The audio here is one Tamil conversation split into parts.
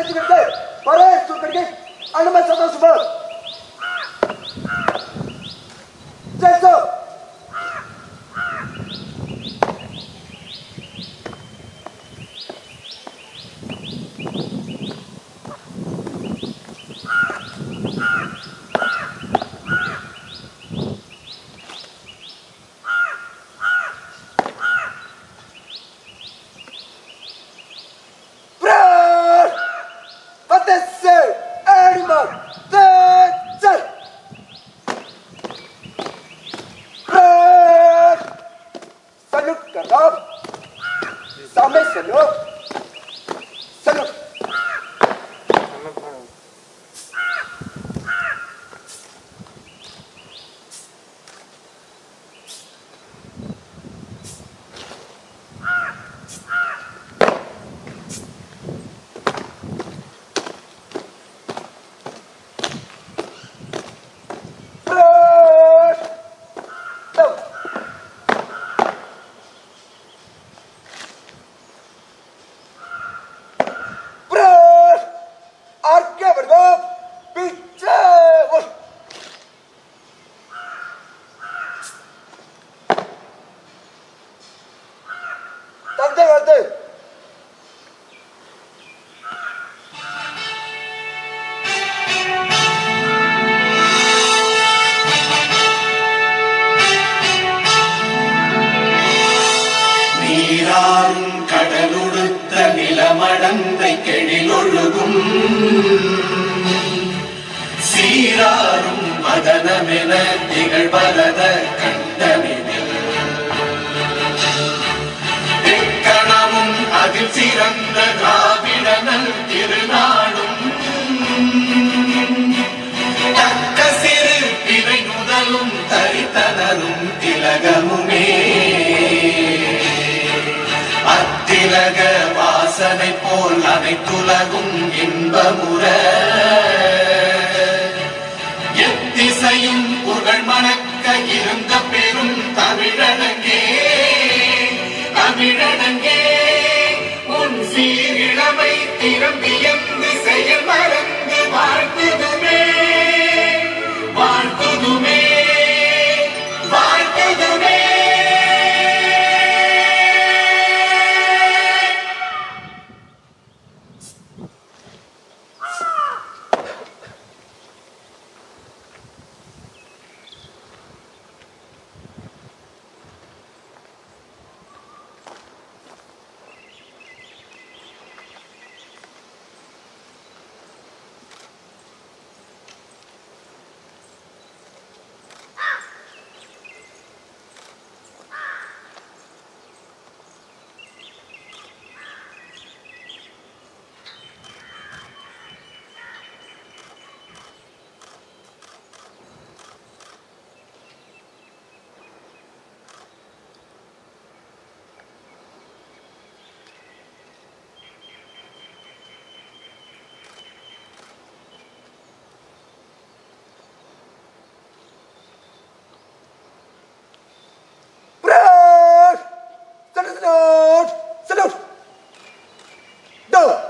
ಕಡೆಗೆ ಪರೇಶ್ ಕಡೆಗೆ ಹನುಮ ಸದಸ್ಯ ಜೈಸೋ Brad! Wat is ze? Animal! Dancer! Brad! Salut, Karab! Samé salut! Salut! Brad! Go! Brad! आगे बढ़ो पीछे बढ़ो தந்தை வருது நீராறும் கடலுடுத்த நிலமடந்தை கெழிலொழுகும் சீராறும் மதனமென திகழ்வரத கண்டனில் எக்கணமும் அதில் சிறந்த திராவிடனல் திருநாடும் தக்க சிறு பிறை முதலும் தரித்தனரும் திலகமுமே அத்திலக வாசனை போல் அனைத்துலகும் இன்பமுற எத்திசையும் புகழ் மணக்க இருந்த பெரும் தமிழனங்கே தமிழனங்கே உன் சீரிழமை திறம்பியந்து செயல் மறந்து வாழ்த்துதுமே வாழ்த்துதுமே வாழ்த்துதுமே Brad! Salute, salute! Salute! Go!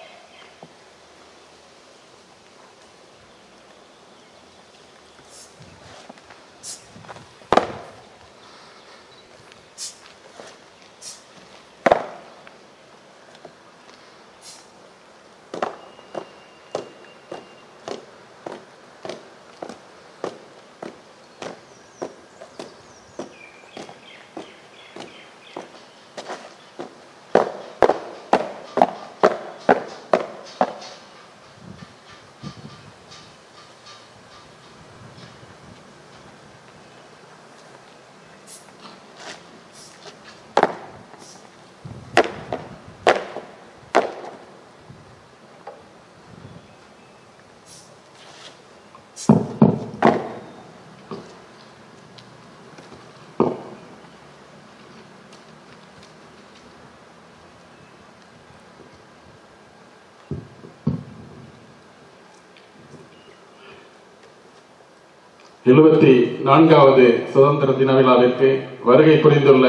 எழுபத்தி நான்காவது சுதந்திர தின விழாவிற்கு வருகை புரிந்துள்ள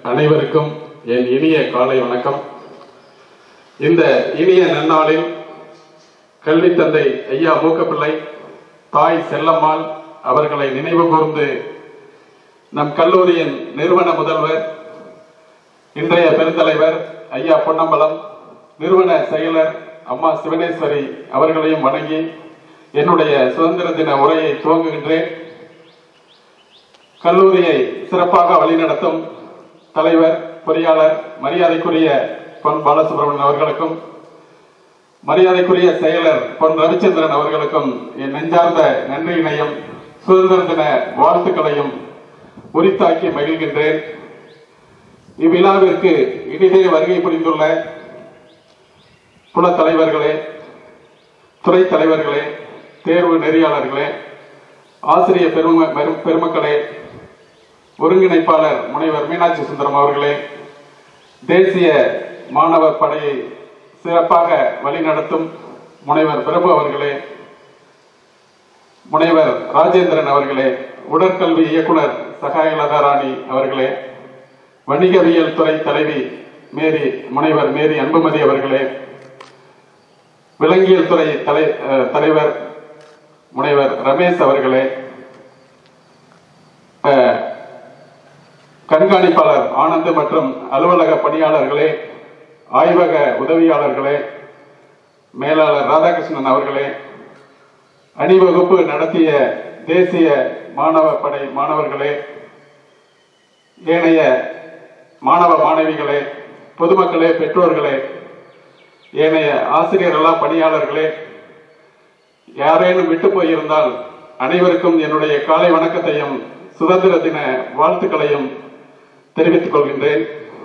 அனைவருக்கும் என் இனிய காலை வணக்கம் இந்த இனிய நன்னாளில் கல்வி தந்தை ஐயா மூக்கப்பிள்ளை தாய் செல்லம்மாள் அவர்களை நினைவு கூர்ந்து நம் கல்லூரியின் நிறுவன முதல்வர் இன்றைய பெருந்தலைவர் ஐயா பொன்னம்பலம் நிறுவன செயலர் அம்மா சிவனேஸ்வரி அவர்களையும் வணங்கி என்னுடைய சுதந்திர தின உரையை துவங்குகின்றேன் கல்லூரியை சிறப்பாக வழிநடத்தும் தலைவர் பொறியாளர் மரியாதைக்குரிய பொன் பாலசுப்ரமணியன் அவர்களுக்கும் மரியாதைக்குரிய செயலர் பொன் ரவிச்சந்திரன் அவர்களுக்கும் என் நெஞ்சார்ந்த நன்றியினையும் சுதந்திர தின வாழ்த்துக்களையும் உரித்தாக்கி மகிழ்கின்றேன் இவ்விழாவிற்கு இனிதே வருகை புரிந்துள்ள குல தலைவர்களே துறை தலைவர்களே தேர்வு நெறியாளர்களே ஆசிரியர் பெரும பெரும்- பெருமக்களே ஒருங்கிணைப்பாளர் முனைவர் மீனாட்சி சுந்தரம் அவர்களே தேசிய மாணவர் படையை சிறப்பாக வழிநடத்தும் முனைவர் பிரபு அவர்களே முனைவர் ராஜேந்திரன் அவர்களே உடற்கல்வி இயக்குனர் சகாயலதா ராணி அவர்களே வணிகவியல் துறை தலைவி மேரி முனைவர் மேரி அன்புமதி அவர்களே விலங்கியல் துறை தலை அஹ், தலைவர் முனைவர் ரமேஷ் அவர்களே அஹ், கண்காணிப்பாளர் ஆனந்த் மற்றும் அலுவலக பணியாளர்களே ஆய்வக உதவியாளர்களே மேலாளர் ராதாகிருஷ்ணன் அவர்களே அணிவகுப்பு நடத்திய தேசிய மாணவ படை மாணவர்களே ஏனைய மாணவ மாணவிகளே பொதுமக்களே பெற்றோர்களே ஏனைய ஆசிரியர்களா பணியாளர்களே யாரேனும் விட்டு போயிருந்தால் அனைவருக்கும் என்னுடைய காலை வணக்கத்தையும் சுதந்திர தின வாழ்த்துக்களையும் தெரிவித்துக் கொள்கின்றேன்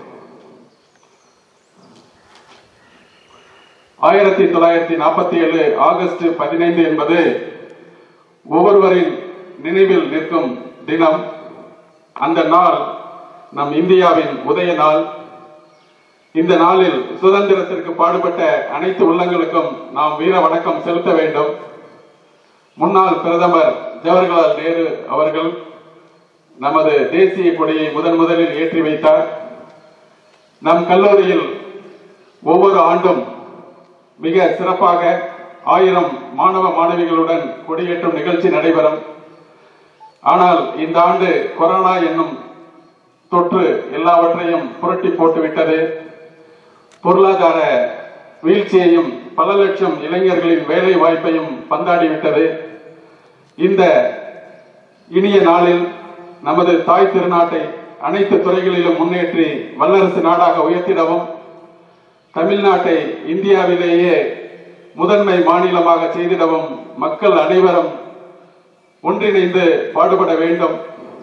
ஆயிரத்தி தொள்ளாயிரத்தி நாற்பத்தி ஏழு ஆகஸ்ட் பதினைந்து என்பது ஒவ்வொருவரின் நினைவில் நிற்கும் தினம் அந்த நாள் நம் இந்தியாவின் உதய நாள் இந்த நாளில் சுதந்திரத்திற்கு பாடுபட்ட அனைத்து உள்ளங்களுக்கும் நாம் வீர வணக்கம் செலுத்த வேண்டும் முன்னாள் பிரதமர் ஜவஹர்லால் நேரு அவர்கள் நமது தேசிய கொடியை முதன் முதலில் ஏற்றி வைத்தார் நம் கல்லூரியில் ஒவ்வொரு ஆண்டும் மிக சிறப்பாக ஆயிரம் மாணவ மாணவிகளுடன் கொடியேற்றும் நிகழ்ச்சி நடைபெறும் ஆனால் இந்த ஆண்டு கொரோனா என்னும் தொற்று எல்லாவற்றையும் புரட்டி போட்டுவிட்டது பொருளாதார வீழ்ச்சியையும் பல லட்சம் இளைஞர்களின் வேலை வாய்ப்பையும் பந்தாடிவிட்டது இந்த இனிய நாளில் நமது தாய் திருநாட்டை அனைத்து துறைகளிலும் முன்னேற்றி வல்லரசு நாடாக உயர்த்திடவும் தமிழ்நாட்டை இந்தியாவிலேயே முதன்மை மாநிலமாக செய்திடவும் மக்கள் அனைவரும் ஒன்றிணைந்து பாடுபட வேண்டும்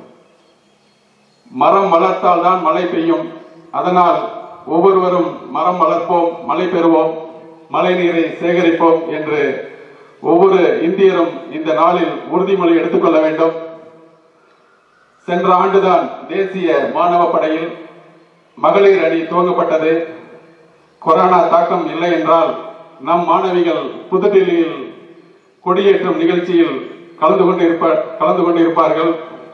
மரம் வளர்த்தால் தான் மழை பெய்யும் அதனால் ஒவ்வொருவரும் மரம் வளர்ப்போம் மழை பெறுவோம் மழை நீரை சேகரிப்போம் என்று ஒவ்வொரு இந்தியரும் இந்த நாளில் உறுதிமொழி எடுத்துக்கொள்ள வேண்டும் சென்ற ஆண்டுதான் தேசிய மாணவ படையில் மகளிர் அணி துவங்கப்பட்டது கொரோனா தாக்கம் இல்லை என்றால் நம் மாணவிகள் புதுடில்லியில் கொடியேற்றும் நிகழ்ச்சியில் கலந்து கொண்டிருப்ப கலந்து கொண்டிருப்பார்கள்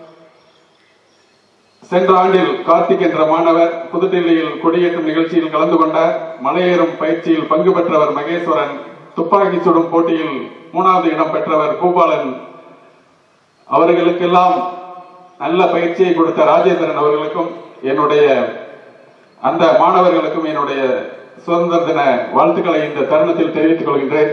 சென்ற ஆண்டில் கார்த்திக் என்ற மாணவர் புதுடில்லியில் கொடியேற்றும் நிகழ்ச்சியில் கலந்து கொண்டார் மலையேறும் பயிற்சியில் பங்கு பெற்றவர் மகேஸ்வரன் துப்பாக்கி சுடும் போட்டியில் மூணாவது இடம் பெற்றவர் பூபாலன் அவர்களுக்கெல்லாம் நல்ல பயிற்சியை கொடுத்த ராஜேந்திரன் அவர்களுக்கும் என்னுடைய அந்த மாணவர்களுக்கும் என்னுடைய சுதந்திர தின வாழ்த்துக்களை இந்த தருணத்தில் தெரிவித்துக் கொள்கின்றேன்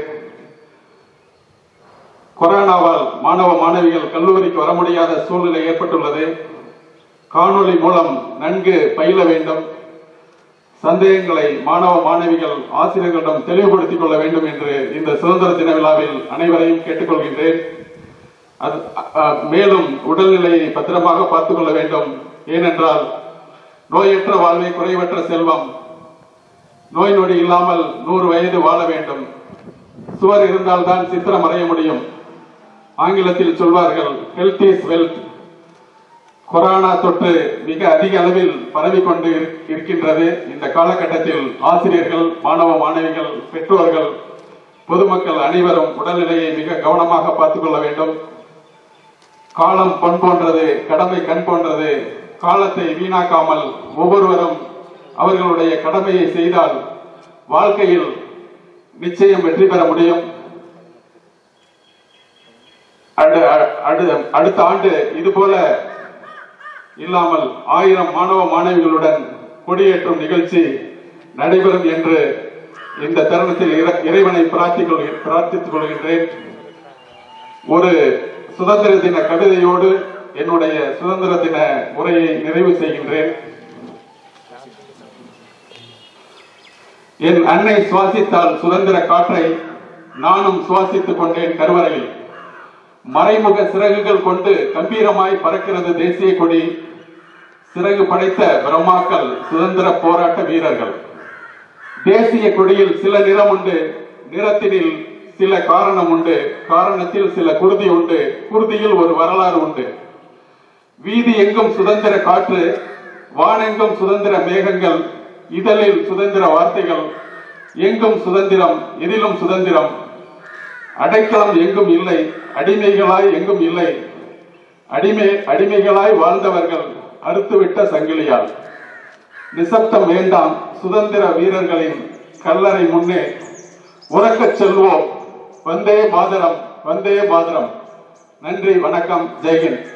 கொரோனாவால் மாணவ மாணவிகள் கல்லூரிக்கு வர முடியாத சூழ்நிலை ஏற்பட்டுள்ளது காணொளி மூலம் நன்கு பயில வேண்டும் சந்தேகங்களை மாணவ மாணவிகள் ஆசிரியர்களிடம் தெளிவுபடுத்திக் கொள்ள வேண்டும் என்று இந்த சுதந்திர தின விழாவில் அனைவரையும் கேட்டுக்கொள்கின்றேன் அது அ- அ- மேலும் உடல்நிலையை பத்திரமாக பார்த்துக் கொள்ள வேண்டும் ஏனென்றால் நோயற்ற வாழ்வை குறைவற்ற செல்வம் நோய் நொடி இல்லாமல் நூறு வயது வாழ வேண்டும் சுவர் இருந்தால்தான் சித்திரம் அறைய முடியும் ஆங்கிலத்தில் சொல்வார்கள் ஹெல்த் இஸ் வெல்த் கொரோனா தொற்று மிக அதிக அளவில் பரவிக்கொண்டு இரு- இருக்கின்றது இந்த காலகட்டத்தில் ஆசிரியர்கள் மாணவ மாணவிகள் பெற்றோர்கள் பொதுமக்கள் அனைவரும் உடல்நிலையை மிக கவனமாக பார்த்துக் கொள்ள வேண்டும் காலம் பொன் போன்றது கடமை கண் போன்றது காலத்தை வீணாக்காமல் ஒவ்வொருவரும் அவர்களுடைய கடமையை செய்தால் வாழ்க்கையில் நிச்சயம் வெற்றி பெற முடியும் அடு அடு- அடுத்த ஆண்டு இது போல இல்லாமல் ஆயிரம் மாணவ மாணவிகளுடன் கொடியேற்றும் நிகழ்ச்சி நடைபெறும் என்று இந்த தருணத்தில் இறை- இறைவனை பிரார்த்திக் கொள்கிறேன் பிரார்த்தித்துக் கொள்கின்றேன் ஒரு சுதந்திர தின கவிதையோடு என்னுடைய சுதந்திர தின உரையை நிறைவு செய்கின்றேன் என் அன்னை சுவாசித்தால் சுதந்திர காற்றை நானும் சுவாசித்துக் கொண்டேன் கருவறையில் மறைமுக சிறகுகள் கொண்டு கம்பீரமாய் பறக்கிறது தேசிய கொடி சிறகு படைத்த பிரம்மாக்கள் சுதந்திர போராட்ட வீரர்கள் தேசிய கொடியில் சில நிறம் உண்டு நிறத்தினில் சில காரணம் உண்டு காரணத்தில் சில குருதி உண்டு குருதியில் ஒரு வரலாறு உண்டு வீதி எங்கும் சுதந்திர காற்று வானெங்கும் சுதந்திர மேகங்கள் இதழில் சுதந்திர வார்த்தைகள் எங்கும் சுதந்திரம் எதிலும் சுதந்திரம் அடைக்கலம் எங்கும் இல்லை அடிமைகளாய் எங்கும் இல்லை அடிமை அடிமைகளாய் வாழ்ந்தவர்கள் அறுத்துவிட்ட சங்கிலியால் நிசப்தம் வேண்டாம் சுதந்திர வீரர்களின் கல்லறை முன்னே உறக்கச் செல்வோம் வந்தே மாதரம் வந்தே மாதரம் நன்றி வணக்கம் ஜெய்ஹிந்த்